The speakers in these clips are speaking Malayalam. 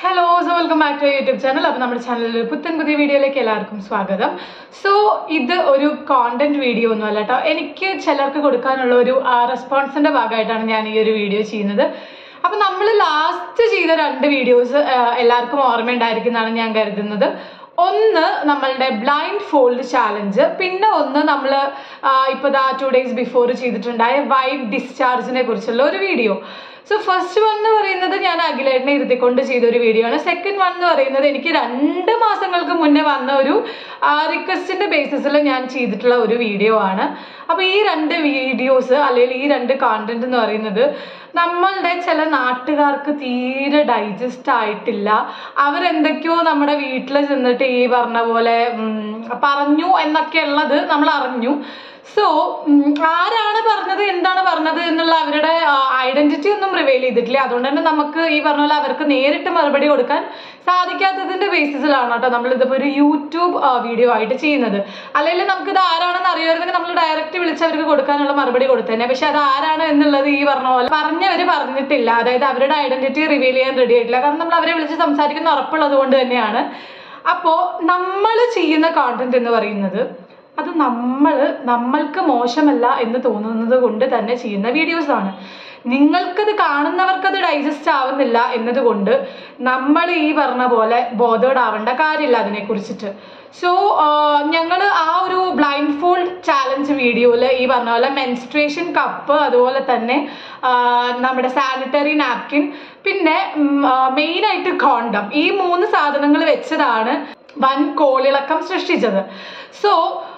hello so welcome back to YouTube channel അപ്പോൾ നമ്മുടെ ചാനലിൽ പുത്തൻ പുതിയ വീഡിയോയിലേക്ക് എല്ലാവർക്കും സ്വാഗതം സോ ഇത് ഒരു കോണ്ടന്റ് വീഡിയോ ഒന്നും അല്ല കേട്ടോ എനിക്ക് ചിലർക്ക് കൊടുക്കാനുള്ള ഒരു റെസ്പോൺസിന്റെ ഭാഗമായിട്ടാണ് ഞാൻ ഈ ഒരു വീഡിയോ ചെയ്യുന്നത് അപ്പം നമ്മൾ ലാസ്റ്റ് ചെയ്ത രണ്ട് വീഡിയോസ് എല്ലാവർക്കും ഓർമ്മയുണ്ടായിരിക്കുന്നതാണ് ഞാൻ കരുതുന്നത് ഒന്ന് നമ്മളുടെ ബ്ലൈൻഡ് ഫോൾഡ് ചാലഞ്ച് പിന്നെ ഒന്ന് നമ്മൾ ഇപ്പോൾ ദാ ടു ഡേയ്സ് ബിഫോർ ചെയ്തിട്ടുണ്ടായ വൈറ്റ് ഡിസ്ചാർജിനെ കുറിച്ചുള്ള ഒരു വീഡിയോ സോ ഫസ്റ്റ് വൺ എന്ന് പറയുന്നത് ഞാൻ അഖിലേട്ടനെ ഇരുത്തിക്കൊണ്ട് ചെയ്ത ഒരു വീഡിയോ ആണ് സെക്കൻഡ് വൺ എന്ന് പറയുന്നത് എനിക്ക് രണ്ട് മാസങ്ങൾക്ക് മുന്നേ വന്ന ഒരു റിക്വസ്റ്റിന്റെ ബേസിസിൽ ഞാൻ ചെയ്തിട്ടുള്ള ഒരു വീഡിയോ ആണ് അപ്പോൾ ഈ രണ്ട് വീഡിയോസ് അല്ലെങ്കിൽ ഈ രണ്ട് കോണ്ടന്റ് എന്ന് പറയുന്നത് നമ്മളുടെ ചില നാട്ടുകാർക്ക് തീരെ ഡൈജസ്റ്റ് ആയിട്ടില്ല അവരെന്തൊക്കെയോ നമ്മുടെ വീട്ടിൽ ചെന്നിട്ട് ഈ പറഞ്ഞ പോലെ ഉം, പറഞ്ഞു എന്നൊക്കെ ഉള്ളത് നമ്മൾ അറിഞ്ഞു സോ ആരാണ് പറഞ്ഞത് എന്താണ് പറഞ്ഞത് എന്നുള്ള അവരുടെ ഐഡന്റിറ്റി ഒന്നും റിവീൽ ചെയ്തിട്ടില്ല അതുകൊണ്ട് തന്നെ നമുക്ക് ഈ പറഞ്ഞ പോലെ അവർക്ക് നേരിട്ട് മറുപടി കൊടുക്കാൻ സാധിക്കാത്തതിന്റെ ബേസിസിലാണ് കേട്ടോ നമ്മൾ ഇതിപ്പോ ഒരു യൂട്യൂബ് വീഡിയോ ആയിട്ട് ചെയ്യുന്നത് അല്ലെങ്കിൽ നമുക്ക് ഇത് ആരാണെന്ന് അറിയുമായിരുന്നെങ്കിൽ നമ്മൾ ഡയറക്റ്റ് വിളിച്ച് അവർക്ക് കൊടുക്കാനുള്ള മറുപടി കൊടുത്തേനെ പക്ഷെ അത് ആരാണ് എന്നുള്ളത് ഈ പറഞ്ഞ പോലെ പറഞ്ഞവര് പറഞ്ഞിട്ടില്ല അതായത് അവരുടെ ഐഡന്റിറ്റി റിവീൽ ചെയ്യാൻ റെഡി ആയിട്ടില്ല കാരണം നമ്മൾ അവരെ വിളിച്ച് സംസാരിക്കുന്ന ഉറപ്പുള്ളത് കൊണ്ട് തന്നെയാണ് അപ്പോൾ നമ്മൾ ചെയ്യുന്ന കോണ്ടന്റ് എന്ന് പറയുന്നത് അത് നമ്മൾ നമ്മൾക്ക് മോശമല്ല എന്ന് തോന്നുന്നത് കൊണ്ട് തന്നെ ചെയ്യുന്ന വീഡിയോസ് ആണ് നിങ്ങൾക്കത് കാണുന്നവർക്കത് ഡൈജസ്റ്റ് ആവുന്നില്ല എന്നതുകൊണ്ട് നമ്മൾ ഈ പറഞ്ഞ പോലെ ബോധേഡ് ആവേണ്ട കാര്യമില്ല അതിനെ കുറിച്ചിട്ട് സോ ഞങ്ങൾ ആ ഒരു ബ്ലൈൻഡ് ഫോൾഡ് ചാലഞ്ച് വീഡിയോയിൽ ഈ പറഞ്ഞ പോലെ മെൻസ്ട്രേഷൻ കപ്പ് അതുപോലെ തന്നെ ആ, നമ്മുടെ സാനിറ്ററി നാപ്കിൻ പിന്നെ മെയിനായിട്ട് കോണ്ടം ഈ മൂന്ന് സാധനങ്ങൾ വെച്ചതാണ് വൻ കോളിളക്കം സൃഷ്ടിച്ചത് സോ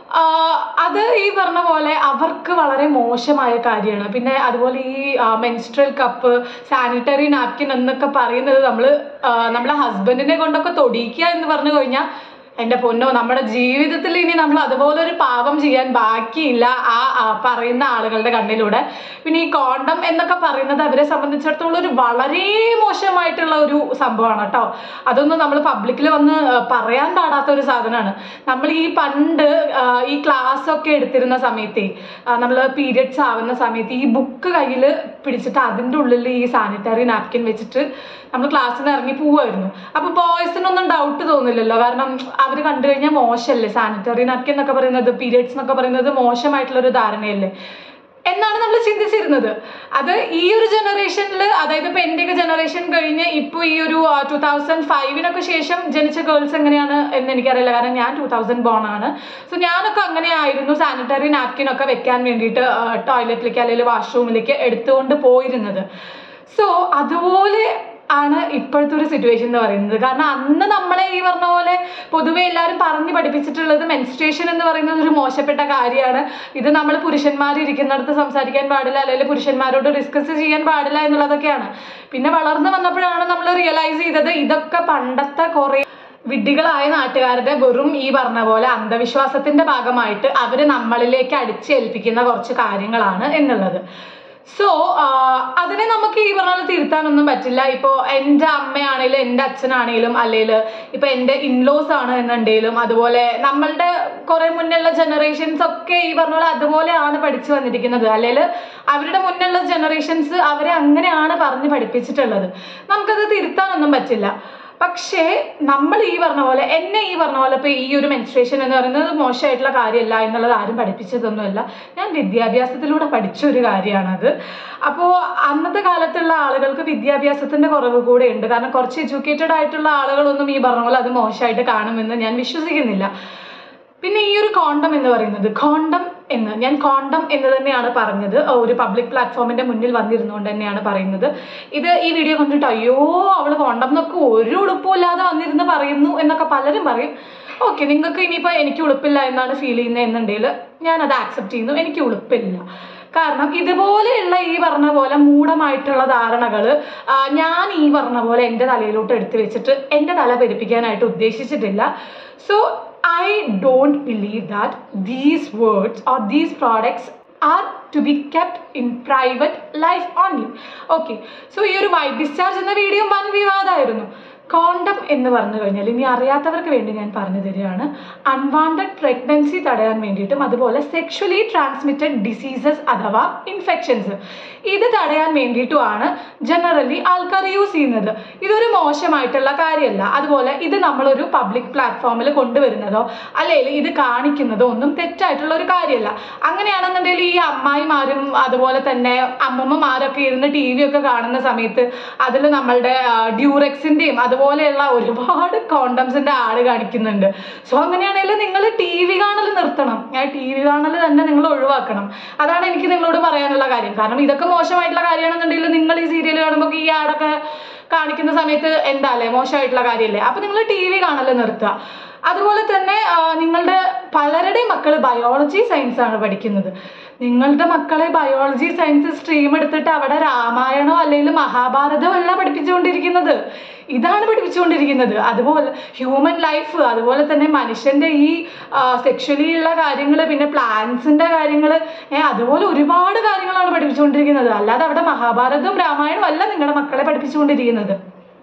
അത് ഈ പറഞ്ഞ പോലെ അവർക്ക് വളരെ മോശമായ കാര്യമാണ് പിന്നെ അതുപോലെ ഈ മെൻസ്ട്രൽ കപ്പ് സാനിറ്ററി നാപ്കിൻ എന്നൊക്കെ പറയുന്നത് നമ്മൾ നമ്മളെ ഹസ്ബൻഡിനെ കൊണ്ടൊക്കെ തൊടിയിക്കുക എന്ന് പറഞ്ഞു കഴിഞ്ഞാൽ എൻ്റെ പൊന്നോ നമ്മുടെ ജീവിതത്തിൽ ഇനി നമ്മൾ അതുപോലെ ഒരു പാപം ചെയ്യാൻ ബാക്കിയില്ല ആ ആ പറയുന്ന ആളുകളുടെ കണ്ണിലൂടെ പിന്നെ ഈ കോണ്ടം എന്നൊക്കെ പറയുന്നത് അവരെ സംബന്ധിച്ചിടത്തോളം ഒരു വളരെ മോശമായിട്ടുള്ള ഒരു സംഭവമാണ് കേട്ടോ അതൊന്നും നമ്മൾ പബ്ലിക്കിൽ വന്ന് ആ, പറയാൻ പാടാത്ത ഒരു സാധനമാണ് നമ്മൾ ഈ പണ്ട് ആ, ഈ ക്ലാസ് ഒക്കെ എടുത്തിരുന്ന സമയത്തേ നമ്മൾ പീരിയഡ്സ് ആവുന്ന സമയത്ത് ഈ ബുക്ക് കയ്യിൽ പിടിച്ചിട്ട് അതിൻ്റെ ഉള്ളിൽ ഈ സാനിറ്ററി നാപ്കിൻ വെച്ചിട്ട് നമ്മൾ ക്ലാസ്സിൽ നിന്ന് ഇറങ്ങി പോവായിരുന്നു അപ്പൊ ബോയ്സിനൊന്നും ഡൗട്ട് തോന്നില്ലല്ലോ കാരണം അവർ കണ്ടു കഴിഞ്ഞാൽ മോശമല്ലേ സാനിറ്ററി നാപ്കിൻ എന്നൊക്കെ പറയുന്നത് പീരിയഡ്സ് എന്നൊക്കെ പറയുന്നത് മോശമായിട്ടുള്ള ഒരു ധാരണയല്ലേ എന്നാണ് നമ്മൾ ചിന്തിച്ചിരുന്നത് അത് ഈ ഒരു ജനറേഷനിൽ അതായത് ഇപ്പൊ എന്റെയൊക്കെ ജനറേഷൻ കഴിഞ്ഞ് ഇപ്പൊ ഈ ഒരു ടൂ തൗസൻഡ് ഫൈവിനൊക്കെ ശേഷം ജനിച്ച ഗേൾസ് എങ്ങനെയാണ് എന്ന് എനിക്കറിയില്ല കാരണം ഞാൻ ടൂ തൗസൻഡ് ബോൺ ആണ് സോ ഞാനൊക്കെ അങ്ങനെ ആയിരുന്നു സാനിറ്ററി നാപ്കിൻ ഒക്കെ വെക്കാൻ വേണ്ടിയിട്ട് ടോയ്ലറ്റിലേക്ക് അല്ലെങ്കിൽ വാഷ്റൂമിലേക്ക് എടുത്തുകൊണ്ട് പോയിരുന്നത് സോ അതുപോലെ ആണ് ഇപ്പോഴത്തെ ഒരു സിറ്റുവേഷൻ എന്ന് പറയുന്നത് കാരണം അന്ന് നമ്മളെ ഈ പറഞ്ഞ പോലെ പൊതുവെ എല്ലാവരും പറഞ്ഞു പഠിപ്പിച്ചിട്ടുള്ളത് മെൻസ്ട്രേഷൻ എന്ന് പറയുന്നത് ഒരു മോശപ്പെട്ട കാര്യമാണ് ഇത് നമ്മൾ പുരുഷന്മാർ ഇരിക്കുന്നിടത്ത് സംസാരിക്കാൻ പാടില്ല അല്ലെങ്കിൽ പുരുഷന്മാരോട് ഡിസ്കസ് ചെയ്യാൻ പാടില്ല എന്നുള്ളതൊക്കെയാണ് പിന്നെ വളർന്നു വന്നപ്പോഴാണ് നമ്മൾ റിയലൈസ് ചെയ്തത് ഇതൊക്കെ പണ്ടത്തെ കുറേ വിഡ്ഢികളായ നാട്ടുകാരുടെ വെറും ഈ പറഞ്ഞ പോലെ അന്ധവിശ്വാസത്തിന്റെ ഭാഗമായിട്ട് അവര് നമ്മളിലേക്ക് അടിച്ചേൽപ്പിക്കുന്ന കുറച്ച് കാര്യങ്ങളാണ് എന്നുള്ളത് സോ അതിനെ നമുക്ക് ഈ പറഞ്ഞ പോലെ തിരുത്താനൊന്നും പറ്റില്ല ഇപ്പോൾ എൻ്റെ അമ്മയാണേലും എൻ്റെ അച്ഛനാണേലും അല്ലെങ്കിൽ ഇപ്പൊ എൻ്റെ ഇൻലോസ് ആണ് എന്നുണ്ടെങ്കിലും അതുപോലെ നമ്മളുടെ കുറെ മുന്നുള്ള ജനറേഷൻസ് ഒക്കെ ഈ പറഞ്ഞ പോലെ അതുപോലെയാണ് പഠിച്ചു വന്നിരിക്കുന്നത് അല്ലെങ്കിൽ അവരുടെ മുന്നുള്ള ജനറേഷൻസ് അവരെ അങ്ങനെയാണ് പറഞ്ഞ് പഠിപ്പിച്ചിട്ടുള്ളത് നമുക്കത് തിരുത്താനൊന്നും പറ്റില്ല പക്ഷേ നമ്മൾ ഈ പറഞ്ഞ പോലെ എന്നെ ഈ പറഞ്ഞ പോലെ ഇപ്പൊ ഈ ഒരു മെൻസ്ട്രേഷൻ എന്ന് പറയുന്നത് മോശമായിട്ടുള്ള കാര്യമല്ല എന്നുള്ളത് ആരും പഠിപ്പിച്ചതൊന്നുമല്ല ഞാൻ വിദ്യാഭ്യാസത്തിലൂടെ പഠിച്ച ഒരു കാര്യമാണത് അപ്പോൾ അന്നത്തെ കാലത്തുള്ള ആളുകൾക്ക് വിദ്യാഭ്യാസത്തിന്റെ കുറവ് കൂടെ ഉണ്ട് കാരണം കുറച്ച് എഡ്യൂക്കേറ്റഡ് ആയിട്ടുള്ള ആളുകളൊന്നും ഈ പറഞ്ഞ പോലെ അത് മോശമായിട്ട് കാണുമെന്ന് ഞാൻ വിശ്വസിക്കുന്നില്ല പിന്നെ ഈ ഒരു കോണ്ടം എന്ന് പറയുന്നത് കോണ്ടം എന്ന് ഞാൻ കോണ്ടം എന്ന് തന്നെയാണ് പറഞ്ഞത് ഒരു പബ്ലിക് പ്ലാറ്റ്ഫോമിന്റെ മുന്നിൽ വന്നിരുന്നുകൊണ്ട് തന്നെയാണ് പറയുന്നത് ഇത് ഈ വീഡിയോ കണ്ടിട്ട് അയ്യോ അവള് കോണ്ടം എന്നൊക്കെ ഒരു ഉടുപ്പുമില്ലാതെ വന്നിരുന്ന് പറയുന്നു എന്നൊക്കെ പലരും പറയും ഓക്കെ നിങ്ങൾക്ക് ഇനിയിപ്പോൾ എനിക്ക് ഉളുപ്പില്ല എന്നാണ് ഫീൽ ചെയ്യുന്നത് എന്നുണ്ടെങ്കിൽ ഞാൻ അത് ആക്സെപ്റ്റ് ചെയ്യുന്നു എനിക്ക് ഉളുപ്പില്ല കാരണം ഇതുപോലെയുള്ള ഈ പറഞ്ഞ പോലെ മൂഢമായിട്ടുള്ള ധാരണകൾ ഞാൻ ഈ പറഞ്ഞ പോലെ എൻ്റെ തലയിലോട്ട് എടുത്തു വെച്ചിട്ട് എൻ്റെ തല പെരുപ്പിക്കാനായിട്ട് ഉദ്ദേശിച്ചിട്ടില്ല so I don't believe that these words or these products are to be kept in private life only okay so ഈ ഒരു വൈറ്റ് ഡിസ്ചാർജ് എന്ന വീഡിയോ വൻ വിവാദമായിരുന്നു കോണ്ടം എന്ന് പറഞ്ഞു കഴിഞ്ഞാൽ ഇനി അറിയാത്തവർക്ക് വേണ്ടി ഞാൻ പറഞ്ഞു തരികയാണ് അൺവാണ്ടഡ് പ്രഗ്നൻസി തടയാൻ വേണ്ടിയിട്ടും അതുപോലെ സെക്ഷലി ട്രാൻസ്മിറ്റഡ് ഡിസീസസ് അഥവാ ഇൻഫെക്ഷൻസ് ഇത് തടയാൻ വേണ്ടിയിട്ടുമാണ് ജനറലി ആൾക്കാർ യൂസ് ചെയ്യുന്നത് ഇതൊരു മോശമായിട്ടുള്ള കാര്യമല്ല അതുപോലെ ഇത് നമ്മളൊരു പബ്ലിക് പ്ലാറ്റ്ഫോമിൽ കൊണ്ടുവരുന്നതോ അല്ലെങ്കിൽ ഇത് കാണിക്കുന്നതോ ഒന്നും തെറ്റായിട്ടുള്ള ഒരു കാര്യമല്ല അങ്ങനെയാണെന്നുണ്ടെങ്കിൽ ഈ അമ്മായിമാരും അതുപോലെ തന്നെ അമ്മമ്മമാരൊക്കെ ഇരുന്ന് ടി വി ഒക്കെ കാണുന്ന സമയത്ത് അതിൽ നമ്മളുടെ ഡ്യൂറെക്സിന്റെയും അതുപോലെയുള്ള ഒരുപാട് കോണ്ടംസിന്റെ ആഡ് കാണിക്കുന്നുണ്ട് സോ അങ്ങനെയാണെങ്കിൽ നിങ്ങൾ ടി വി കാണൽ നിർത്തണം ടി വി കാണൽ തന്നെ നിങ്ങൾ ഒഴിവാക്കണം അതാണ് എനിക്ക് നിങ്ങളോട് പറയാനുള്ള കാര്യം കാരണം ഇതൊക്കെ മോശമായിട്ടുള്ള കാര്യമാണെന്നുണ്ടെങ്കിൽ നിങ്ങൾ ഈ സീരിയൽ കാണുമ്പോൾ ഈ ആടൊക്കെ കാണിക്കുന്ന സമയത്ത് എന്താ അല്ലേ മോശമായിട്ടുള്ള കാര്യമല്ലേ അപ്പൊ നിങ്ങൾ ടി വി കാണൽ നിർത്തുക അതുപോലെ തന്നെ ആ, നിങ്ങളുടെ പലരുടെയും മക്കൾ ബയോളജി സയൻസ് ആണ് പഠിക്കുന്നത് നിങ്ങളുടെ മക്കളെ ബയോളജി സയൻസ് സ്ട്രീം എടുത്തിട്ട് അവിടെ രാമായണോ അല്ലെങ്കിൽ മഹാഭാരതമോ അല്ല പഠിപ്പിച്ചുകൊണ്ടിരിക്കുന്നത് ഇതാണ് പഠിപ്പിച്ചുകൊണ്ടിരിക്കുന്നത് അതുപോലെ ഹ്യൂമൻ ലൈഫ് അതുപോലെ തന്നെ മനുഷ്യന്റെ ഈ സെക്ഷലി ഉള്ള കാര്യങ്ങൾ പിന്നെ പ്ലാന്റ്സിന്റെ കാര്യങ്ങൾ അതുപോലെ ഒരുപാട് കാര്യങ്ങളാണ് പഠിപ്പിച്ചുകൊണ്ടിരിക്കുന്നത് അല്ലാതെ അവിടെ മഹാഭാരതവും രാമായണവും അല്ല നിങ്ങളുടെ മക്കളെ പഠിപ്പിച്ചുകൊണ്ടിരിക്കുന്നത്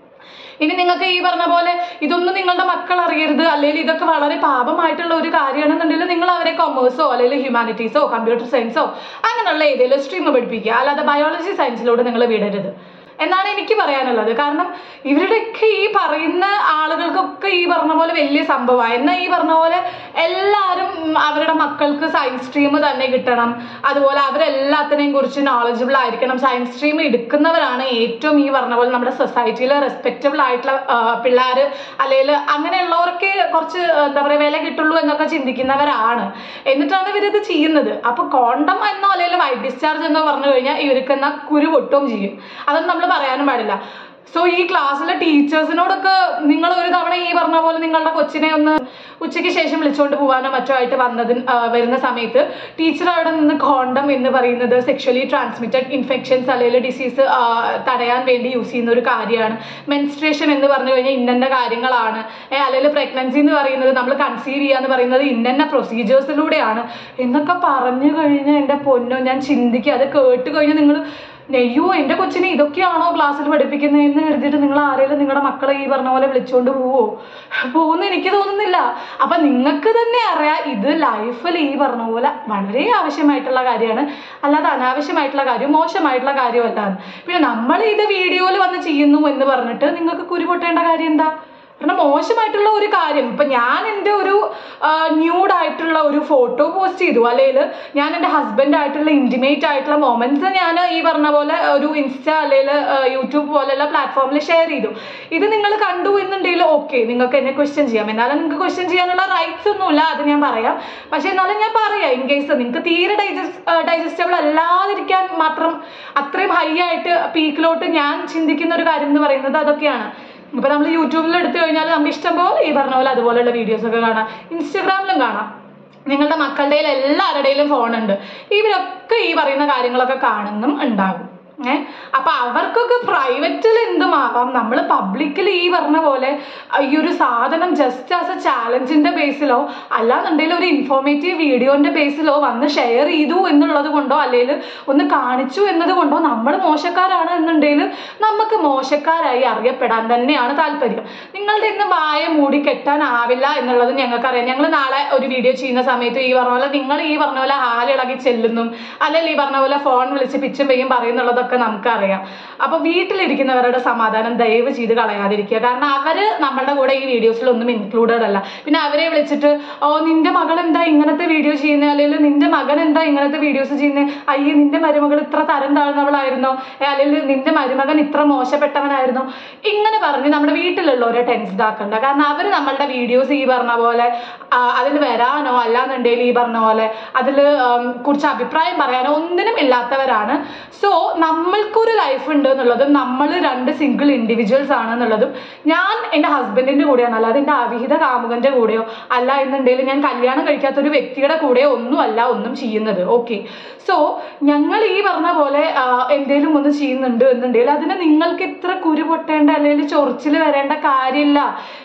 ഇനി നിങ്ങൾക്ക് ഈ പറഞ്ഞ പോലെ ഇതൊന്നും നിങ്ങളുടെ മക്കൾ അറിയരുത് അല്ലെങ്കിൽ ഇതൊക്കെ വളരെ പാപമായിട്ടുള്ള ഒരു കാര്യമാണെന്നുണ്ടെങ്കിൽ നിങ്ങൾ അവരെ കൊമേഴ്സോ അല്ലെങ്കിൽ ഹ്യൂമാനിറ്റീസോ കമ്പ്യൂട്ടർ സയൻസോ അങ്ങനെയുള്ള ഏതെങ്കിലും സ്ട്രീം പഠിപ്പിക്കുക അല്ലാതെ ബയോളജി സയൻസിലൂടെ നിങ്ങൾ വിടരുത് എന്നാണ് എനിക്ക് പറയാനുള്ളത് കാരണം ഇവരുടെയൊക്കെ ഈ പറയുന്ന ആളുകൾക്കൊക്കെ ഈ പറഞ്ഞ പോലെ വലിയ സംഭവമാണ് എന്നാൽ ഈ പറഞ്ഞ പോലെ എല്ലാവരും ഉം, അവരുടെ മക്കൾക്ക് സയൻസ് സ്ട്രീം തന്നെ കിട്ടണം അതുപോലെ അവരെല്ലാത്തിനെയും കുറിച്ച് നോളജബിൾ ആയിരിക്കണം സയൻസ് സ്ട്രീം എടുക്കുന്നവരാണ് ഏറ്റവും ഈ പറഞ്ഞ പോലെ നമ്മുടെ സൊസൈറ്റിയിൽ റെസ്പെക്റ്റബിൾ ആയിട്ടുള്ള പിള്ളേർ അല്ലെങ്കിൽ അങ്ങനെയുള്ളവർക്ക് കുറച്ച് എന്താ പറയുക വില കിട്ടുള്ളൂ എന്നൊക്കെ ചിന്തിക്കുന്നവരാണ് എന്നിട്ടാണ് ഇവരിത് ചെയ്യുന്നത് അപ്പൊ കോണ്ടം എന്നോ അല്ലെങ്കിൽ വൈറ്റ് ഡിസ്ചാർജ് എന്നോ പറഞ്ഞു കഴിഞ്ഞാൽ ഇവർക്ക് എന്നാ കുരു പൊട്ടുകയും ചെയ്യും അതൊന്നും നമ്മൾ പറയാനും പാടില്ല സോ ഈ ക്ലാസ്സിലെ ടീച്ചേഴ്സിനോടൊക്കെ നിങ്ങൾ ഒരു തവണ ഈ പറഞ്ഞ പോലെ നിങ്ങളുടെ കൊച്ചിനെ ഒന്ന് ഉച്ചയ്ക്ക് ശേഷം വിളിച്ചുകൊണ്ട് പോകാനോ മറ്റോ ആയിട്ട് വന്നതിന് ആ, വരുന്ന സമയത്ത് ടീച്ചർ അവിടെ നിന്ന് കോണ്ടം എന്ന് പറയുന്നത് സെക്ഷലി ട്രാൻസ്മിറ്റഡ് ഇൻഫെക്ഷൻസ് അല്ലെങ്കിൽ ഡിസീസ് തടയാൻ വേണ്ടി യൂസ് ചെയ്യുന്ന ഒരു കാര്യമാണ് മെൻസ്ട്രേഷൻ എന്ന് പറഞ്ഞു കഴിഞ്ഞാൽ ഇന്നന്ന കാര്യങ്ങളാണ് ഏ, അല്ലെങ്കിൽ പ്രഗ്നൻസി എന്ന് പറയുന്നത് നമ്മൾ കൺസീവ് ചെയ്യുക എന്ന് പറയുന്നത് ഇന്നന്ന പ്രൊസീജിയേഴ്സിലൂടെയാണ് എന്നൊക്കെ പറഞ്ഞു കഴിഞ്ഞാൽ എൻ്റെ പൊന്നോ ഞാൻ ചിന്തിക്കുക അത് കേട്ട് കഴിഞ്ഞാൽ നിങ്ങൾ അയ്യോ എൻ്റെ കൊച്ചിനെ ഇതൊക്കെയാണോ ക്ലാസ്സിൽ പഠിപ്പിക്കുന്നതെന്ന് കരുതിയിട്ട് നിങ്ങൾ ആരെങ്കിലും നിങ്ങളുടെ മക്കളെ ഈ പറഞ്ഞ പോലെ വിളിച്ചുകൊണ്ട് പോവോ പോകുന്ന എനിക്ക് തോന്നുന്നില്ല അപ്പൊ നിങ്ങൾക്ക് തന്നെ അറിയാം ഇത് ലൈഫിൽ ഈ പറഞ്ഞ പോലെ വളരെ ആവശ്യമായിട്ടുള്ള കാര്യമാണ് അല്ലാതെ അനാവശ്യമായിട്ടുള്ള കാര്യം മോശമായിട്ടുള്ള കാര്യമല്ല പിന്നെ നമ്മൾ ഇത് വീഡിയോയിൽ വന്ന് ചെയ്യുന്നു എന്ന് പറഞ്ഞിട്ട് നിങ്ങൾക്ക് കുരു പൊട്ടേണ്ട കാര്യം എന്താ കാരണം മോശമായിട്ടുള്ള ഒരു കാര്യം ഇപ്പൊ ഞാൻ എൻ്റെ ഒരു ന്യൂഡ് ആയിട്ടുള്ള ഒരു ഫോട്ടോ പോസ്റ്റ് ചെയ്തു അല്ലെങ്കിൽ ഞാൻ എൻ്റെ ഹസ്ബൻഡ് ആയിട്ടുള്ള ഇൻറ്റിമേറ്റ് ആയിട്ടുള്ള മൊമെന്റ്സ് ഞാൻ ഈ പറഞ്ഞ പോലെ ഒരു ഇൻസ്റ്റ അല്ലെങ്കിൽ യൂട്യൂബ് പോലെയുള്ള പ്ലാറ്റ്ഫോമിൽ ഷെയർ ചെയ്തു ഇത് നിങ്ങൾ കണ്ടു എന്നുണ്ടെങ്കിൽ ഓക്കെ നിങ്ങൾക്ക് എന്നെ ക്വസ്റ്റ്യൻ ചെയ്യാം എന്നാലും നിങ്ങൾക്ക് ക്വസ്റ്റ്യൻ ചെയ്യാനുള്ള റൈറ്റ്സ് ഒന്നുമില്ല അത് ഞാൻ പറയാം പക്ഷെ എന്നാലും ഞാൻ പറയാം ഇൻ കേസ് നിങ്ങൾക്ക് തീരെ ഡൈജസ്റ്റ് ഡൈജസ്റ്റബിൾ അല്ലാതിരിക്കാൻ മാത്രം അത്രയും ഹൈ ആയിട്ട് പീക്കിലോട്ട് ഞാൻ ചിന്തിക്കുന്ന ഒരു കാര്യം എന്ന് പറയുന്നത് അതൊക്കെയാണ് ഇപ്പൊ നമ്മൾ യൂട്യൂബിൽ എടുത്തു കഴിഞ്ഞാൽ നമുക്ക് ഇഷ്ടം പോലെ ഈ പറഞ്ഞ പോലെ അതുപോലെയുള്ള വീഡിയോസ് ഒക്കെ കാണാം ഇൻസ്റ്റഗ്രാമിലും കാണാം നിങ്ങളുടെ മക്കളുടെ എല്ലാവരുടെയിലും ഫോണുണ്ട് ഇവരൊക്കെ ഈ പറയുന്ന കാര്യങ്ങളൊക്കെ കാണുന്നും ഉണ്ടാകും ഏ അപ്പൊ അവർക്കൊക്കെ പ്രൈവറ്റിൽ എന്തുമാവാം നമ്മൾ പബ്ലിക്കിൽ ഈ പറഞ്ഞ പോലെ ഈ ഒരു സാധനം ജസ്റ്റ് ആസ് എ ചാലഞ്ചിന്റെ ബേസിലോ അല്ലാന്നുണ്ടെങ്കിൽ ഒരു ഇൻഫോർമേറ്റീവ് വീഡിയോന്റെ ബേസിലോ വന്ന് ഷെയർ ചെയ്തു എന്നുള്ളത് കൊണ്ടോ അല്ലെങ്കിൽ ഒന്ന് കാണിച്ചു എന്നത് കൊണ്ടോ നമ്മൾ മോശക്കാരാണ് എന്നുണ്ടെങ്കിൽ നമുക്ക് മോശക്കാരായി അറിയപ്പെടാൻ തന്നെയാണ് താല്പര്യം നിങ്ങളുടെ ഇന്ന് വായ മൂടി കെട്ടാനാവില്ല എന്നുള്ളത് ഞങ്ങൾക്കറിയാം ഞങ്ങൾ നാളെ ഒരു വീഡിയോ ചെയ്യുന്ന സമയത്ത് ഈ പറഞ്ഞ പോലെ നിങ്ങൾ ഈ പറഞ്ഞ പോലെ ഹാലിളകി ചെല്ലുന്നു അല്ലെങ്കിൽ ഈ പറഞ്ഞ പോലെ ഫോൺ വിളിച്ച് പിച്ചും പെയ്യും പറയുന്നുള്ളതൊക്കെ നമുക്കറിയാം അപ്പൊ വീട്ടിലിരിക്കുന്നവരുടെ സമാധാനം ദയവ് ചെയ്ത് കളയാതിരിക്കുക കാരണം അവര് നമ്മളുടെ കൂടെ ഈ വീഡിയോസിൽ ഒന്നും ഇൻക്ലൂഡഡ് അല്ല പിന്നെ അവരെ വിളിച്ചിട്ട് ഓ നിന്റെ മകൾ എന്താ ഇങ്ങനത്തെ വീഡിയോ ചെയ്യുന്നത് അല്ലെങ്കിൽ നിന്റെ മകൻ എന്താ ഇങ്ങനത്തെ വീഡിയോസ് ചെയ്യുന്നത് അയ്യേ നിന്റെ മരുമകൾ ഇത്ര തരം താഴ്ന്നവളായിരുന്നോ ഏ, അല്ലെങ്കിൽ നിന്റെ മരുമകൻ ഇത്ര മോശപ്പെട്ടവനായിരുന്നോ ഇങ്ങനെ പറഞ്ഞ് നമ്മുടെ വീട്ടിലുള്ളവരെ ടെൻസ്ഡ് ആക്കണ്ട കാരണം അവർ നമ്മളുടെ വീഡിയോസ് ഈ പറഞ്ഞ പോലെ അതിൽ വരാനോ അല്ലാന്നുണ്ടെങ്കിൽ ഈ പറഞ്ഞ പോലെ അതിൽ കുറിച്ച് അഭിപ്രായം പറയാനോ ഒന്നിനും ഇല്ലാത്തവരാണ് സോ നമ്മൾക്കൊരു ലൈഫ് ഉണ്ട് എന്നുള്ളതും നമ്മൾ രണ്ട് സിംഗിൾ ഇൻഡിവിജ്വൽസ് ആണ് എന്നുള്ളതും ഞാൻ എൻ്റെ ഹസ്ബൻഡിന്റെ കൂടെയാണ് അല്ലാതെ എൻ്റെ അവിഹിത കാമുകന്റെ കൂടെയോ അല്ല എന്നുണ്ടെങ്കിൽ ഞാൻ കല്യാണം കഴിക്കാത്ത ഒരു വ്യക്തിയുടെ കൂടെയോ ഒന്നും അല്ല ഒന്നും ചെയ്യുന്നത് ഓക്കെ സോ ഞങ്ങൾ ഈ പറഞ്ഞ പോലെ എന്തെങ്കിലും ഒന്ന് ചെയ്യുന്നുണ്ട് എന്നുണ്ടെങ്കിൽ അതിന് നിങ്ങൾക്ക് ഇത്ര കുരു പൊട്ടേണ്ട അല്ലെങ്കിൽ ചൊറിച്ചിൽ വരേണ്ട കാര്യമില്ല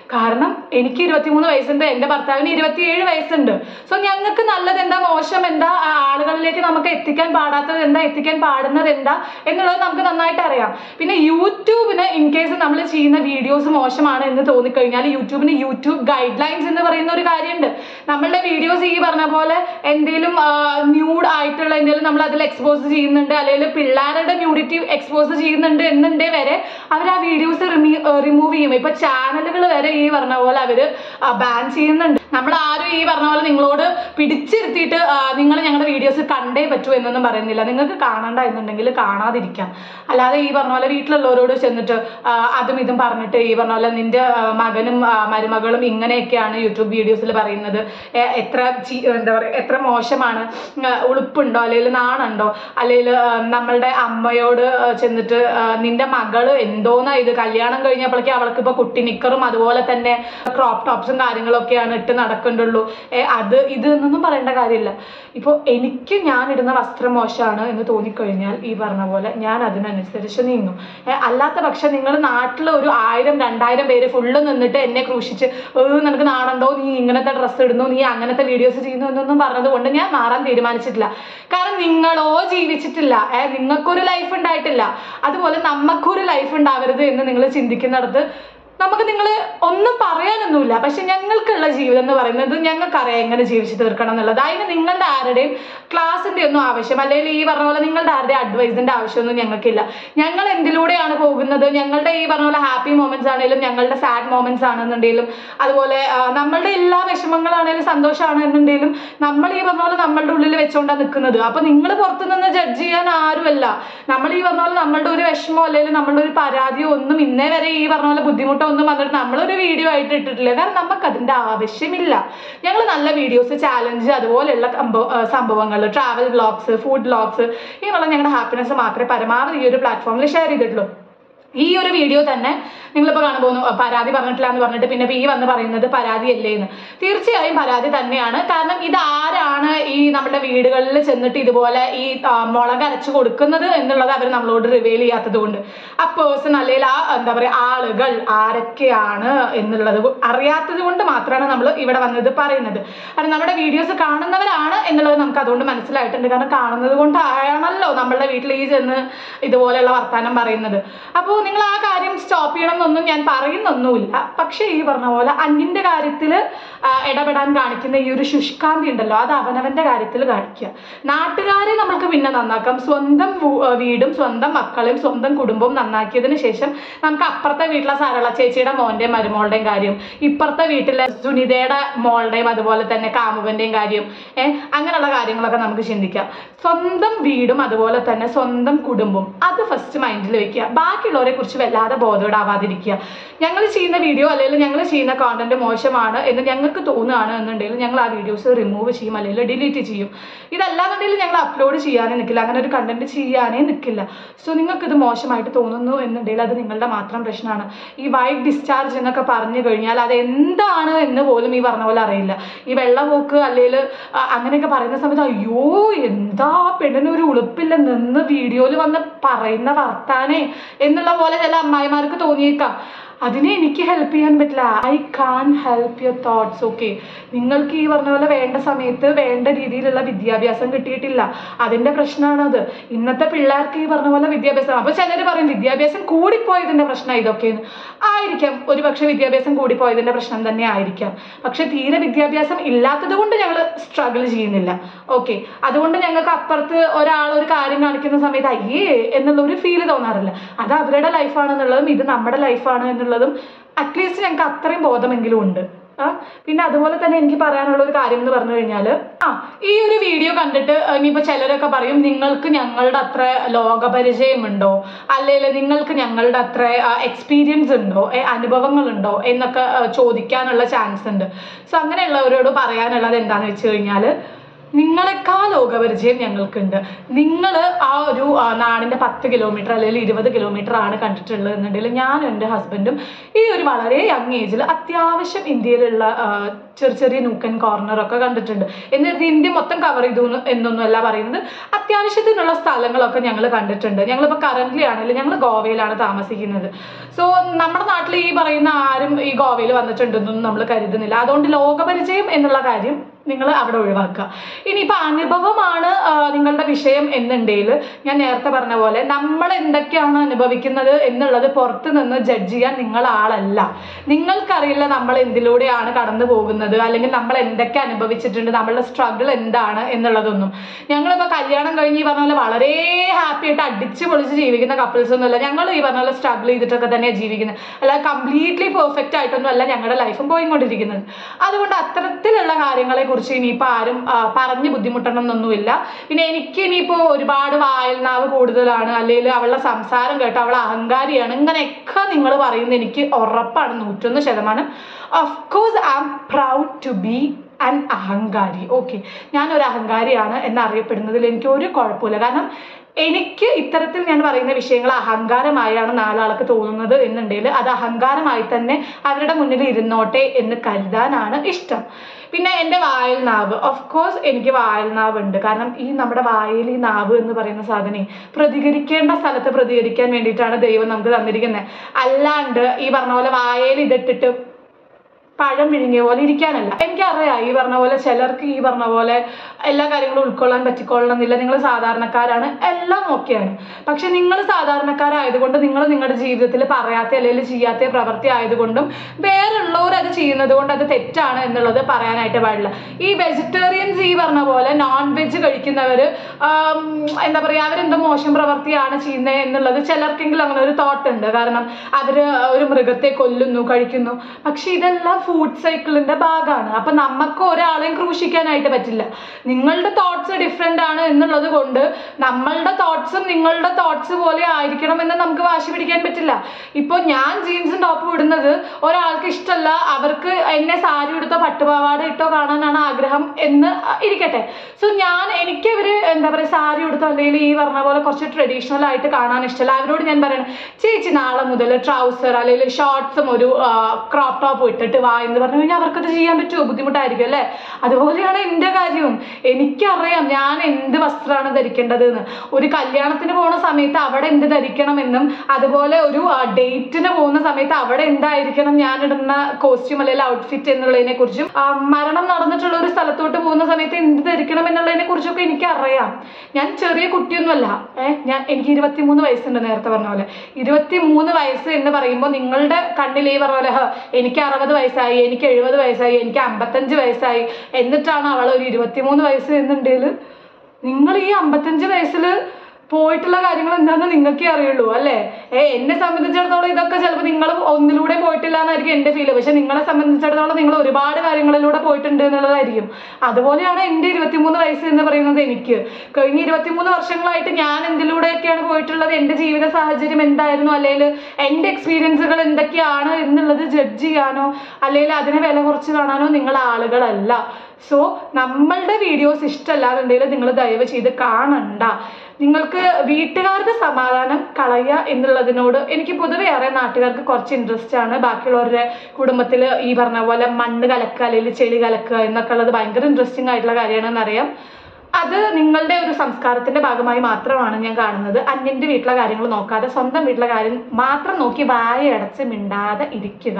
കാരണം എനിക്ക് ഇരുപത്തിമൂന്ന് വയസ്സുണ്ട് എൻ്റെ ഭർത്താവിന് ഇരുപത്തിയേഴ് വയസ്സുണ്ട് സോ ഞങ്ങൾക്ക് നല്ലത് എന്താ മോശം എന്താ ആ ആളുകളിലേക്ക് നമുക്ക് എത്തിക്കാൻ പാടാത്തത് എന്താ എത്തിക്കാൻ പാടുന്നത് എന്താ എന്നുള്ളത് നമുക്ക് നന്നായിട്ട് അറിയാം പിന്നെ യൂട്യൂബിന് ഇൻ കേസ് നമ്മൾ ചെയ്യുന്ന വീഡിയോസ് മോശമാണ് എന്ന് തോന്നിക്കഴിഞ്ഞാൽ യൂട്യൂബിന് യൂട്യൂബ് ഗൈഡ് ലൈൻസ് എന്ന് പറയുന്ന ഒരു കാര്യമുണ്ട് നമ്മളുടെ വീഡിയോസ് ഈ പറഞ്ഞ പോലെ എന്തെങ്കിലും ന്യൂഡ് ആയിട്ടുള്ള എന്തെങ്കിലും നമ്മൾ അതിൽ എക്സ്പോസ് ചെയ്യുന്നുണ്ട് അല്ലെങ്കിൽ പിള്ളേരുടെ ന്യൂഡിറ്റി എക്സ്പോസ് ചെയ്യുന്നുണ്ട് എന്നുണ്ടേ വരെ അവർ ആ വീഡിയോസ് റിമൂവ് ചെയ്യും ഇപ്പൊ ചാനലുകൾ വരെ ഈ പറഞ്ഞ പോലെ അവര് ബാൻ ചെയ്യുന്നുണ്ട് നമ്മൾ ആരും ഈ പറഞ്ഞ പോലെ നിങ്ങളോട് പിടിച്ചിരുത്തിയിട്ട് നിങ്ങൾ ഞങ്ങളുടെ വീഡിയോസ് കണ്ടേ പറ്റൂ എന്നൊന്നും പറയുന്നില്ല നിങ്ങൾക്ക് കാണണ്ട എന്നുണ്ടെങ്കിൽ കാണാതിരിക്കാം അല്ലാതെ ഈ പറഞ്ഞ പോലെ വീട്ടിലുള്ളവരോട് ചെന്നിട്ട് ആ, അതും ഇതും പറഞ്ഞിട്ട് ഈ പറഞ്ഞ പോലെ നിന്റെ ആ, മകനും ആ, മരുമകളും ഇങ്ങനെയൊക്കെയാണ് യൂട്യൂബ് വീഡിയോസിൽ പറയുന്നത് എ- എത്ര ചീ- എന്താ പറയുക എത്ര മോശമാണ് ആ, ഉളുപ്പുണ്ടോ അല്ലെങ്കിൽ നാണുണ്ടോ അല്ലെങ്കിൽ നമ്മളുടെ അമ്മയോട് ആ, ചെന്നിട്ട് ആ, നിന്റെ മകള് എന്തോന്നാ ഇത് കല്യാണം കഴിഞ്ഞപ്പോഴേക്കും അവൾക്ക് ഇപ്പൊ കുട്ടി നിക്കറും അതുപോലെ തന്നെ ക്രോപ്പ് ടോപ്സും കാര്യങ്ങളൊക്കെയാണ് ഇട്ട് നടക്കണ്ടുള്ളൂ ഏ, അത് ഇത് എന്നൊന്നും പറയേണ്ട കാര്യമില്ല ഇപ്പോൾ എനിക്ക് ഞാൻ ഇടുന്ന വസ്ത്രം മോശമാണ് എന്ന് തോന്നിക്കഴിഞ്ഞാൽ ഈ പറഞ്ഞ പോലെ ഞാൻ അതിനനുസരിച്ച് നീങ്ങും ഏ, അല്ലാത്ത പക്ഷം നിങ്ങൾ നാട്ടിൽ ഒരു ആയിരം രണ്ടായിരം പേര് ഫുള്ള് നിന്നിട്ട് എന്നെ ക്രൂശിച്ച് "ഏ, നിനക്ക് നാണുണ്ടോ നീ ഇങ്ങനത്തെ ഡ്രസ്സ് ഇടുന്നു നീ അങ്ങനത്തെ വീഡിയോസ് ചെയ്യുന്നു എന്നൊന്നും പറഞ്ഞത് കൊണ്ട് ഞാൻ മാറാൻ തീരുമാനിച്ചിട്ടില്ല കാരണം നിങ്ങളോ ജീവിച്ചിട്ടില്ല ഏ, നിങ്ങൾക്കൊരു ലൈഫ് ഉണ്ടായിട്ടില്ല അതുപോലെ നമുക്കൊരു ലൈഫ് ഉണ്ടാവരുത് എന്ന് നിങ്ങൾ ചിന്തിക്കുന്നിടത്ത് നമുക്ക് നിങ്ങൾ ഒന്നും പറയാനൊന്നുമില്ല പക്ഷെ ഞങ്ങൾക്കുള്ള ജീവിതം എന്ന് പറയുന്നത് ഞങ്ങൾക്കറിയാം എങ്ങനെ ജീവിച്ചു തീർക്കണം എന്നുള്ളത് അതിന് നിങ്ങളുടെ ആരുടെയും ക്ലാസിന്റെ ഒന്നും ആവശ്യം അല്ലെങ്കിൽ ഈ പറഞ്ഞ പോലെ നിങ്ങളുടെ ആരുടെയും അഡ്വൈസിന്റെ ആവശ്യമൊന്നും ഞങ്ങൾക്കില്ല ഞങ്ങൾ എന്തിലൂടെയാണ് പോകുന്നത് ഞങ്ങളുടെ ഈ പറഞ്ഞ പോലെ ഹാപ്പി മൊമെന്റ്സ് ആണെങ്കിലും ഞങ്ങളുടെ സാഡ് മൊമെന്റ്സ് ആണെന്നുണ്ടെങ്കിലും അതുപോലെ ആ, നമ്മളുടെ എല്ലാ വിഷമങ്ങളാണെങ്കിലും സന്തോഷമാണ് എന്നുണ്ടെങ്കിലും നമ്മൾ ഈ പറഞ്ഞ പോലെ നമ്മളുടെ ഉള്ളിൽ വെച്ചുകൊണ്ടാണ് നിൽക്കുന്നത് അപ്പൊ നിങ്ങൾ പുറത്തു നിന്ന് ജഡ്ജ് ചെയ്യാൻ ആരുമല്ല നമ്മൾ ഈ പറഞ്ഞ പോലെ നമ്മളുടെ ഒരു വിഷമോ അല്ലെങ്കിൽ നമ്മളുടെ ഒരു പരാതിയോ ഒന്നും ഇന്നേ വരെ ഈ പറഞ്ഞ പോലെ ബുദ്ധിമുട്ടോ ഒന്നും വന്നിട്ട് നമ്മളൊരു വീഡിയോ ആയിട്ട് ഇട്ടിട്ടില്ല കാരണം നമുക്ക് അതിന്റെ ആവശ്യമില്ല ഞങ്ങൾ നല്ല വീഡിയോസ് ചാലഞ്ച് അതുപോലെയുള്ള സംഭവങ്ങൾ ട്രാവൽ വ്ളോഗ്സ് ഫുഡ് വ്ളോഗ്സ് ഇങ്ങനെയുള്ള ഞങ്ങളുടെ ഹാപ്പിനെസ് മാത്രമേ പരമാവധി ഈ ഒരു പ്ലാറ്റ്ഫോമിൽ ഷെയർ ചെയ്തിട്ടുള്ളൂ ഈ ഒരു വീഡിയോ തന്നെ നിങ്ങളിപ്പോൾ കാണാൻ പോകുന്നു അഹ് പരാതി പറഞ്ഞിട്ടില്ല എന്ന് പറഞ്ഞിട്ട് പിന്നെ ഈ വന്ന് പറയുന്നത് പരാതിയല്ലേ എന്ന് തീർച്ചയായും പരാതി തന്നെയാണ് കാരണം ഇത് ആരാണ് ഈ നമ്മുടെ വീടുകളിൽ ചെന്നിട്ട് ഇതുപോലെ ഈ ആ, മുളക് അരച്ചു കൊടുക്കുന്നത് എന്നുള്ളത് അവർ നമ്മളോട് റിവീൽ ചെയ്യാത്തത് കൊണ്ട് ആ പേഴ്സൺ അല്ലെങ്കിൽ ആ എന്താ പറയുക ആളുകൾ ആരൊക്കെയാണ് എന്നുള്ളത് കൊ- അറിയാത്തത് കൊണ്ട് മാത്രമാണ് നമ്മൾ ഇവിടെ വന്നത് പറയുന്നത് കാരണം നമ്മുടെ വീഡിയോസ് കാണുന്നവരാണ് എന്നുള്ളത് നമുക്ക് അതുകൊണ്ട് മനസ്സിലായിട്ടുണ്ട് കാരണം കാണുന്നത് കൊണ്ടാണല്ലോ നമ്മളുടെ വീട്ടിൽ ഈ ചെന്ന് ഇതുപോലെയുള്ള വർത്താനം പറയുന്നത് അപ്പോൾ നിങ്ങൾ ആ കാര്യം സ്റ്റോപ്പ് ചെയ്യണം എന്നൊന്നും ഞാൻ പറയുന്നൊന്നുമില്ല പക്ഷേ ഈ പറഞ്ഞ പോലെ അന്യന്റെ കാര്യത്തിൽ ഇടപെടാൻ കാണിക്കുന്ന ഈ ഒരു ശുഷ്കാന്തി ഉണ്ടല്ലോ അത് അവനവന്റെ കാര്യത്തിൽ കാണിക്കുക നാട്ടുകാരെ നമ്മൾക്ക് പിന്നെ നന്നാക്കാം സ്വന്തം വു- ആ, വീടും സ്വന്തം മക്കളെയും സ്വന്തം കുടുംബവും നന്നാക്കിയതിന് ശേഷം നമുക്ക് അപ്പുറത്തെ വീട്ടിലെ സാരള ചേച്ചിയുടെ മോന്റെയും മരുമോളുടെയും കാര്യം ഇപ്പുറത്തെ വീട്ടിലെ സുനിതയുടെ മോളുടെയും അതുപോലെ തന്നെ കാമുകന്റെയും കാര്യം ഏഹ് അങ്ങനെയുള്ള കാര്യങ്ങളൊക്കെ നമുക്ക് ചിന്തിക്കാം സ്വന്തം വീടും അതുപോലെ തന്നെ സ്വന്തം കുടുംബം അത് ഫസ്റ്റ് മൈൻഡിൽ വെക്കുക ബാക്കിയുള്ളവരെ കുറിച്ച് വല്ലാതെ ബോധോടാവാതിരിക്കുക ഞങ്ങൾ ചെയ്യുന്ന വീഡിയോ അല്ലെങ്കിൽ ഞങ്ങൾ ചെയ്യുന്ന കോണ്ടന്റ് മോശമാണ് എന്ന് ഞങ്ങൾക്ക് തോന്നുകയാണ് എന്നുണ്ടെങ്കിൽ ഞങ്ങൾ ആ വീഡിയോസ് റിമൂവ് ചെയ്യും അല്ലെങ്കിൽ ഡിലീറ്റ് ചെയ്യും ഇതല്ലാന്നുണ്ടെങ്കിൽ ഞങ്ങൾ അപ്ലോഡ് ചെയ്യാനേ നിൽക്കില്ല അങ്ങനെ ഒരു കണ്ടന്റ് ചെയ്യാനേ നിൽക്കില്ല സോ നിങ്ങൾക്ക് ഇത് മോശമായിട്ട് തോന്നുന്നു എന്നുണ്ടെങ്കിൽ അത് നിങ്ങളുടെ മാത്രം പ്രശ്നമാണ് ഈ വൈറ്റ് ഡിസ്ചാർജ് എന്നൊക്കെ പറഞ്ഞു കഴിഞ്ഞാൽ അത് എന്താണ് എന്ന് പോലും ഈ പറഞ്ഞ പോലെ അറിയില്ല ഈ വെള്ളപോക്ക് അല്ലെങ്കിൽ അങ്ങനെയൊക്കെ പറയുന്ന സമയത്ത് അയ്യോ എന്താ പെണ്ണിന് ഒരു ഉളുപ്പില്ല നിന്ന് വീഡിയോയിൽ വന്ന് പറയുന്ന വർത്താനേ എന്നുള്ള പോലെ ചില അമ്മായിമാർക്ക് തോന്നിയേക്കാം അതിനെ എനിക്ക് ഹെൽപ്പ് ചെയ്യാൻ പറ്റില്ല I can't help your thoughts okay നിങ്ങൾക്ക് ഈ പറഞ്ഞ പോലെ വേണ്ട സമയത്ത് വേണ്ട രീതിയിലുള്ള വിദ്യാഭ്യാസം കിട്ടിയിട്ടില്ല അതിന്റെ പ്രശ്നമാണത് ഇന്നത്തെ പിള്ളേർക്ക് ഈ പറഞ്ഞ പോലെ വിദ്യാഭ്യാസം അപ്പൊ ചിലർ പറയും വിദ്യാഭ്യാസം കൂടിപ്പോയതിന്റെ പ്രശ്നം ഇതൊക്കെയെന്ന് ആയിരിക്കാം ഒരു പക്ഷെ വിദ്യാഭ്യാസം കൂടിപ്പോയതിന്റെ പ്രശ്നം തന്നെ ആയിരിക്കാം പക്ഷെ തീരെ വിദ്യാഭ്യാസം ഇല്ലാത്തത് കൊണ്ട് ഞങ്ങൾ സ്ട്രഗിൾ ചെയ്യുന്നില്ല ഓക്കെ അതുകൊണ്ട് ഞങ്ങൾക്ക് അപ്പുറത്ത് ഒരാൾ ഒരു കാര്യം കാണിക്കുന്ന സമയത്ത് അയ്യേ എന്നുള്ള ഒരു ഫീല് തോന്നാറില്ല അത് അവരുടെ ലൈഫാണെന്നുള്ളതും ഇത് നമ്മുടെ ലൈഫാണ് എന്നുള്ളതും അറ്റ്ലീസ്റ്റ് ഞങ്ങൾക്ക് അത്രയും ബോധമെങ്കിലും ഉണ്ട് ആ പിന്നെ അതുപോലെ തന്നെ എനിക്ക് പറയാനുള്ള ഒരു കാര്യം എന്ന് പറഞ്ഞു കഴിഞ്ഞാൽ ആ ഈ ഒരു വീഡിയോ കണ്ടിട്ട് ഇനിയിപ്പോൾ ചിലരൊക്കെ പറയും നിങ്ങൾക്ക് ഞങ്ങളുടെ അത്ര ലോകപരിചയമുണ്ടോ അല്ലെങ്കിൽ നിങ്ങൾക്ക് ഞങ്ങളുടെ അത്ര എക്സ്പീരിയൻസ് ഉണ്ടോ ഏ, അനുഭവങ്ങളുണ്ടോ എന്നൊക്കെ ആ, ചോദിക്കാനുള്ള ചാൻസ് ഉണ്ട് സോ അങ്ങനെയുള്ളവരോട് പറയാനുള്ളത് എന്താണെന്ന് വെച്ച് കഴിഞ്ഞാൽ നിങ്ങളെക്കാൾ ലോകപരിചയം ഞങ്ങൾക്കുണ്ട് നിങ്ങൾ ആ ഒരു ആ, നാടിന്റെ പത്ത് കിലോമീറ്റർ അല്ലെങ്കിൽ ഇരുപത് കിലോമീറ്റർ ആണ് കണ്ടിട്ടുള്ളത് എന്നുണ്ടെങ്കിൽ ഞാനും എൻ്റെ ഹസ്ബൻഡും ഈ ഒരു വളരെ യങ് ഏജിൽ അത്യാവശ്യം ഇന്ത്യയിലുള്ള ആ, ചെറിയ ചെറിയ നൂക്കൻ കോർണർ ഒക്കെ കണ്ടിട്ടുണ്ട് എന്നിട്ട് ഇന്ത്യ മൊത്തം കവർ ചെയ്തു എന്ന് എന്നൊന്നുമല്ല പറയുന്നത് അത്യാവശ്യത്തിനുള്ള സ്ഥലങ്ങളൊക്കെ ഞങ്ങൾ കണ്ടിട്ടുണ്ട് ഞങ്ങളിപ്പോൾ കറന്റ് ആണെങ്കിൽ ഞങ്ങൾ ഗോവയിലാണ് താമസിക്കുന്നത് സോ നമ്മുടെ നാട്ടിൽ ഈ പറയുന്ന ആരും ഈ ഗോവ ഗോവയിൽ വന്നിട്ടുണ്ടെന്നൊന്നും നമ്മൾ കരുതുന്നില്ല അതുകൊണ്ട് ലോകപരിചയം എന്നുള്ള കാര്യം നിങ്ങൾ അവിടെ ഒഴിവാക്കുക ഇനിയിപ്പോൾ അനുഭവമാണ് ആ, നിങ്ങളുടെ വിഷയം എന്നുണ്ടെങ്കിൽ ഞാൻ നേരത്തെ പറഞ്ഞ പോലെ നമ്മൾ എന്തൊക്കെയാണ് അനുഭവിക്കുന്നത് എന്നുള്ളത് പുറത്ത് നിന്ന് ജഡ്ജ് ചെയ്യാൻ നിങ്ങൾ ആളല്ല നിങ്ങൾക്കറിയില്ല നമ്മൾ എന്തിലൂടെയാണ് കടന്നു പോകുന്നത് അല്ലെങ്കിൽ നമ്മൾ എന്തൊക്കെ അനുഭവിച്ചിട്ടുണ്ട് നമ്മളുടെ സ്ട്രഗിൾ എന്താണ് എന്നുള്ളതൊന്നും ഞങ്ങളിപ്പോൾ കല്യാണം കഴിഞ്ഞ് ഈ പറഞ്ഞ പോലെ വളരെ ഹാപ്പി ആയിട്ട് അടിച്ച് പൊളിച്ച് ജീവിക്കുന്ന കപ്പിൾസ് ഒന്നുമല്ല ഞങ്ങൾ ഈ പറഞ്ഞ പോലെ സ്ട്രഗിൾ ചെയ്തിട്ടൊക്കെ തന്നെയാണ് ജീവിക്കുന്നത് അല്ലാതെ കംപ്ലീറ്റ്ലി പെർഫെക്റ്റ് ആയിട്ടൊന്നും അല്ല ഞങ്ങളുടെ ലൈഫും പോയിക്കൊണ്ടിരിക്കുന്നത് അതുകൊണ്ട് അത്തരത്തിലുള്ള കാര്യങ്ങളെ കുറിച്ച് ഇനിയിപ്പോൾ ആരും ആ, പറഞ്ഞ് ബുദ്ധിമുട്ടണം എന്നൊന്നുമില്ല പിന്നെ എനിക്ക് ഇനിയിപ്പോൾ ഒരുപാട് വായൽനാവ് കൂടുതലാണ് അല്ലെങ്കിൽ അവളുടെ സംസാരം കേട്ടോ അവൾ അഹങ്കാരിയാണ് ഇങ്ങനെയൊക്കെ നിങ്ങൾ പറയുന്നത് എനിക്ക് ഉറപ്പാണ് നൂറ്റൊന്ന് ശതമാനം of course I am proud to be an അഹങ്കാരി ഓക്കെ ഞാനൊരു അഹങ്കാരിയാണ് എന്നറിയപ്പെടുന്നതിൽ എനിക്ക് ഒരു കുഴപ്പമില്ല കാരണം എനിക്ക് ഇത്തരത്തിൽ ഞാൻ പറയുന്ന വിഷയങ്ങൾ അഹങ്കാരമായാണ് നാലാൾക്ക് തോന്നുന്നത് എന്നുണ്ടെങ്കിൽ അത് അഹങ്കാരമായി തന്നെ അവരുടെ മുന്നിൽ ഇരുന്നോട്ടെ എന്ന് കരുതാനാണ് ഇഷ്ടം പിന്നെ എൻ്റെ വായൽ നാവ് ഓഫ് കോഴ്സ് എനിക്ക് വായൽ നാവ് ഉണ്ട് കാരണം ഈ നമ്മുടെ വായിൽ ഈ നാവ് എന്ന് പറയുന്ന സാധനം പ്രതികരിക്കേണ്ട സ്ഥലത്ത് പ്രതികരിക്കാൻ വേണ്ടിയിട്ടാണ് ദൈവം നമുക്ക് തന്നിരിക്കുന്നത് അല്ലാണ്ട് ഈ പറഞ്ഞ പോലെ വായയിൽ ഇതിട്ടിട്ട് പഴം വിഴുങ്ങിയ പോലെ ഇരിക്കാനല്ല എനിക്കറിയാം ഈ പറഞ്ഞ പോലെ ചിലർക്ക് ഈ പറഞ്ഞ പോലെ എല്ലാ കാര്യങ്ങളും ഉൾക്കൊള്ളാൻ പറ്റിക്കൊള്ളണമെന്നില്ല നിങ്ങൾ സാധാരണക്കാരാണ് എല്ലാം ഓക്കെയാണ് പക്ഷെ നിങ്ങൾ സാധാരണക്കാരായതുകൊണ്ട് നിങ്ങൾ നിങ്ങളുടെ ജീവിതത്തിൽ പറയാത്ത അല്ലെങ്കിൽ ചെയ്യാത്ത പ്രവൃത്തി ആയതുകൊണ്ടും വേറുള്ളവർ അത് ചെയ്യുന്നത് കൊണ്ട് അത് തെറ്റാണ് എന്നുള്ളത് പറയാനായിട്ട് പാടില്ല ഈ വെജിറ്റേറിയൻസ് ഈ പറഞ്ഞ പോലെ നോൺ വെജ് കഴിക്കുന്നവർ എന്താ പറയുക അവരെന്തോ മോശം പ്രവൃത്തിയാണ് ചെയ്യുന്നത് എന്നുള്ളത് ചിലർക്കെങ്കിലും അങ്ങനെ ഒരു തോട്ട് ഉണ്ട് കാരണം അവർ ഒരു മൃഗത്തെ കൊല്ലുന്നു കഴിക്കുന്നു പക്ഷെ ഇതെല്ലാം ഫുഡ് സൈക്കിളിന്റെ ഭാഗമാണ് അപ്പൊ നമുക്ക് ഒരാളെയും ക്രൂശിക്കാനായിട്ട് പറ്റില്ല നിങ്ങളുടെ തോട്ട്സ് ഡിഫറെന്റ് ആണ് എന്നുള്ളത് കൊണ്ട് നമ്മളുടെ തോട്ട്സും നിങ്ങളുടെ തോട്ട്സ് പോലെ ആയിരിക്കണം എന്ന് നമുക്ക് വാശി പിടിക്കാൻ പറ്റില്ല ഇപ്പോൾ ഞാൻ ജീൻസും ടോപ്പും ഇടുന്നത് ഒരാൾക്ക് ഇഷ്ടമല്ല അവർക്ക് എന്നെ സാരി ഉടുത്തോ പട്ടുപാവാട ഇട്ടോ കാണാനാണ് ആഗ്രഹം എന്ന് ഇരിക്കട്ടെ സോ ഞാൻ എനിക്ക് ഇവര് എന്താ പറയുക സാരി ഉടുത്തോ അല്ലെങ്കിൽ ഈ പറഞ്ഞ പോലെ കുറച്ച് ട്രഡീഷണൽ ആയിട്ട് കാണാൻ ഇഷ്ടമല്ല അവരോട് ഞാൻ പറയണം ചേച്ചി നാളെ മുതൽ ട്രൗസർ അല്ലെങ്കിൽ ഷോർട്സും ഒരു ക്രോപ്പ് ടോപ്പ് ഇട്ടിട്ട് വാ എന്ന് പറഞ്ഞു കഴിഞ്ഞാൽ അവർക്കത് ചെയ്യാൻ പറ്റുമോ ബുദ്ധിമുട്ടായിരിക്കും അല്ലേ അതുപോലെയാണ് എൻ്റെ കാര്യവും എനിക്കറിയാം ഞാൻ എന്ത് വസ്ത്രമാണ് ധരിക്കേണ്ടത് എന്ന് ഒരു കല്യാണത്തിന് പോകുന്ന സമയത്ത് അവിടെ എന്ത് ധരിക്കണമെന്നും അതുപോലെ ഒരു ഡേറ്റിന് പോകുന്ന സമയത്ത് അവിടെ എന്തായിരിക്കണം ഞാൻ ഇടുന്ന കോസ്റ്റ്യൂം അല്ലെങ്കിൽ ഔട്ട്ഫിറ്റ് എന്നുള്ളതിനെ കുറിച്ചും ആ, മരണം നടന്നിട്ടുള്ള ഒരു സ്ഥലത്തോട്ട് പോകുന്ന സമയത്ത് എന്ത് ധരിക്കണം എന്നുള്ളതിനെ കുറിച്ചൊക്കെ എനിക്ക് അറിയാം ഞാൻ ചെറിയ കുട്ടിയൊന്നുമല്ല ഏഹ് ഞാൻ എനിക്ക് ഇരുപത്തിമൂന്ന് വയസ്സുണ്ട് നേരത്തെ പറഞ്ഞ പോലെ ഇരുപത്തിമൂന്ന് വയസ്സ് എന്ന് പറയുമ്പോൾ നിങ്ങളുടെ കണ്ണിൽ ഈ പറഞ്ഞ പോലെ "ഹ, എനിക്ക് അറുപത് വയസ്സായി എനിക്ക് എഴുപത് വയസ്സായി എനിക്ക് അമ്പത്തഞ്ച് വയസ്സായി എന്നിട്ടാണ് അവൾ ഒരു ഇരുപത്തിമൂന്ന് വയസ്സ് എന്നുണ്ടെങ്കിൽ നിങ്ങൾ ഈ അമ്പത്തഞ്ച് വയസ്സിൽ പോയിട്ടുള്ള കാര്യങ്ങൾ എന്താണെന്ന് നിങ്ങൾക്കേ അറിയുള്ളൂ അല്ലേ ഏ എന്നെ സംബന്ധിച്ചിടത്തോളം ഇതൊക്കെ ചിലപ്പോൾ നിങ്ങൾ ഒന്നിലൂടെ പോയിട്ടില്ല എന്നായിരിക്കും എൻ്റെ ഫീല് പക്ഷെ നിങ്ങളെ സംബന്ധിച്ചിടത്തോളം നിങ്ങൾ ഒരുപാട് കാര്യങ്ങളിലൂടെ പോയിട്ടുണ്ട് എന്നുള്ളതായിരിക്കും അതുപോലെയാണ് എൻ്റെ ഇരുപത്തിമൂന്ന് വയസ്സ് എന്ന് പറയുന്നത് എനിക്ക് കഴിഞ്ഞ ഇരുപത്തിമൂന്ന് വർഷങ്ങളായിട്ട് ഞാൻ എന്തിലൂടെയൊക്കെയാണ് പോയിട്ടുള്ളത് എൻ്റെ ജീവിത സാഹചര്യം എന്തായിരുന്നു അല്ലെങ്കിൽ എൻ്റെ എക്സ്പീരിയൻസുകൾ എന്തൊക്കെയാണ് എന്നുള്ളത് ജഡ്ജ് ചെയ്യാനോ അല്ലെങ്കിൽ അതിനെ വില കുറച്ച് കാണാനോ നിങ്ങൾ ആളുകളല്ല സോ നമ്മളുടെ വീഡിയോസ് ഇഷ്ടമല്ലാന്നുണ്ടെങ്കിൽ നിങ്ങൾ ദയവ് ചെയ്ത് കാണണ്ട നിങ്ങൾക്ക് വീട്ടുകാരുടെ സമാധാനം കളയുക എന്നുള്ളതിനോട് എനിക്ക് പൊതുവെ അറിയാം നാട്ടുകാർക്ക് കുറച്ച് ഇൻട്രസ്റ്റ് ആണ് ബാക്കിയുള്ളവരുടെ കുടുംബത്തിൽ ഈ പറഞ്ഞ പോലെ മണ്ണ് കലക്കുക അല്ലെങ്കിൽ ചെളി കലക്കുക എന്നൊക്കെ ഉള്ളത് ഭയങ്കര ഇൻട്രസ്റ്റിംഗ് ആയിട്ടുള്ള കാര്യമാണെന്ന് അറിയാം അത് നിങ്ങളുടെ ഒരു സംസ്കാരത്തിന്റെ ഭാഗമായി മാത്രമാണ് ഞാൻ കാണുന്നത് അന്യന്റെ വീട്ടിലെ കാര്യങ്ങൾ നോക്കാതെ സ്വന്തം വീട്ടിലെ കാര്യം മാത്രം നോക്കി വായ അടച്ച് മിണ്ടാതെ ഇരിക്കുക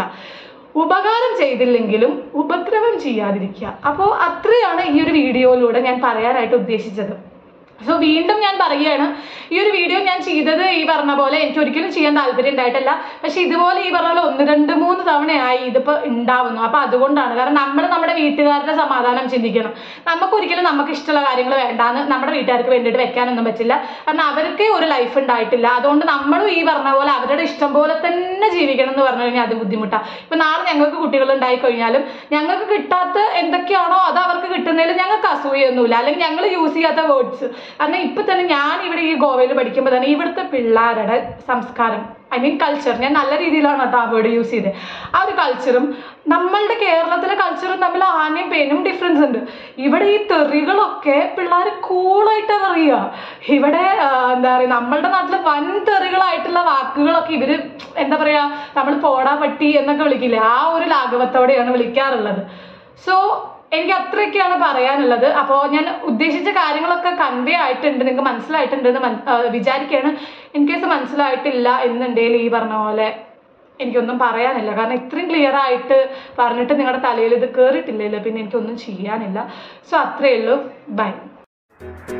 ഉപകാരം ചെയ്തില്ലെങ്കിലും ഉപദ്രവം ചെയ്യാതിരിക്കുക അപ്പോൾ അത്രയാണ് ഈ ഒരു വീഡിയോയിലൂടെ ഞാൻ പറയാനായിട്ട് ഉദ്ദേശിച്ചത് സോ വീണ്ടും ഞാൻ പറയുകയാണ് ഈ ഒരു വീഡിയോ ഞാൻ ചെയ്തത് ഈ പറഞ്ഞ പോലെ എനിക്ക് ഒരിക്കലും ചെയ്യാൻ താല്പര്യം ഉണ്ടായിട്ടില്ല പക്ഷെ ഇതുപോലെ ഈ പറഞ്ഞ പോലെ ഒന്ന് രണ്ട് മൂന്ന് തവണയായി ഇതിപ്പോ ഉണ്ടാവുന്നു അപ്പൊ അതുകൊണ്ടാണ് കാരണം നമ്മൾ നമ്മുടെ വീട്ടുകാരുടെ സമാധാനം ചിന്തിക്കണം നമുക്ക് ഒരിക്കലും നമുക്ക് ഇഷ്ടമുള്ള കാര്യങ്ങൾ വേണ്ടാന്ന് നമ്മുടെ വീട്ടുകാർക്ക് വേണ്ടിയിട്ട് വെക്കാനൊന്നും പറ്റില്ല കാരണം അവർക്ക് ഒരു ലൈഫ് ഉണ്ടായിട്ടില്ല അതുകൊണ്ട് നമ്മളും ഈ പറഞ്ഞ പോലെ അവരുടെ ഇഷ്ടം പോലെ തന്നെ ജീവിക്കണം എന്ന് പറഞ്ഞു കഴിഞ്ഞാൽ അത് ബുദ്ധിമുട്ടാണ് ഇപ്പൊ നാളെ ഞങ്ങൾക്ക് കുട്ടികൾ ഉണ്ടായി കഴിഞ്ഞാലും ഞങ്ങൾക്ക് കിട്ടാത്ത എന്തൊക്കെയാണോ അത് അവർക്ക് കിട്ടുന്നതിൽ ഞങ്ങൾക്ക് അസൂയൊന്നുമില്ല അല്ലെങ്കിൽ ഞങ്ങൾ യൂസ് ചെയ്യാത്ത വേർഡ്സ് കാരണം ഇപ്പൊ തന്നെ ഞാൻ ഇവിടെ ഈ ഗോവയിൽ പഠിക്കുമ്പോൾ തന്നെ ഇവിടുത്തെ പിള്ളേരുടെ സംസ്കാരം ഐ മീൻ കൾച്ചർ ഞാൻ നല്ല രീതിയിലാണ് കേട്ടോ ആ വേർഡ് യൂസ് ചെയ്തത് ആ ഒരു കൾച്ചറും നമ്മളുടെ കേരളത്തിലെ കൾച്ചറും തമ്മിൽ ആനയും പേനും ഡിഫറൻസ് ഉണ്ട് ഇവിടെ ഈ തെറികളൊക്കെ പിള്ളേർ കൂളായിട്ട് പറയുക ഇവിടെ ആ, എന്താ പറയുക നമ്മളുടെ നാട്ടിൽ വൻ തെറികളായിട്ടുള്ള വാക്കുകളൊക്കെ ഇവര് എന്താ പറയാ നമ്മൾ പോടാ പട്ടി എന്നൊക്കെ വിളിക്കില്ലേ ആ ഒരു ലാഘവത്തോടെയാണ് വിളിക്കാറുള്ളത് സോ എനിക്ക് അത്രയൊക്കെയാണ് പറയാനുള്ളത് അപ്പോൾ ഞാൻ ഉദ്ദേശിച്ച കാര്യങ്ങളൊക്കെ കൺവേ ആയിട്ടുണ്ട് നിങ്ങൾക്ക് മനസ്സിലായിട്ടുണ്ട് എന്ന് മൻ- ആ, വിചാരിക്കുകയാണ് ഇൻ കേസ് മനസ്സിലായിട്ടില്ല എന്നുണ്ടെങ്കിൽ ഈ പറഞ്ഞ പോലെ എനിക്കൊന്നും പറയാനില്ല കാരണം ഇത്രയും ക്ലിയർ ആയിട്ട് പറഞ്ഞിട്ട് നിങ്ങളുടെ തലയിൽ ഇത് കയറിയിട്ടില്ലല്ലോ പിന്നെ എനിക്കൊന്നും ചെയ്യാനില്ല സോ അത്രയേ ഉള്ളൂ ബൈ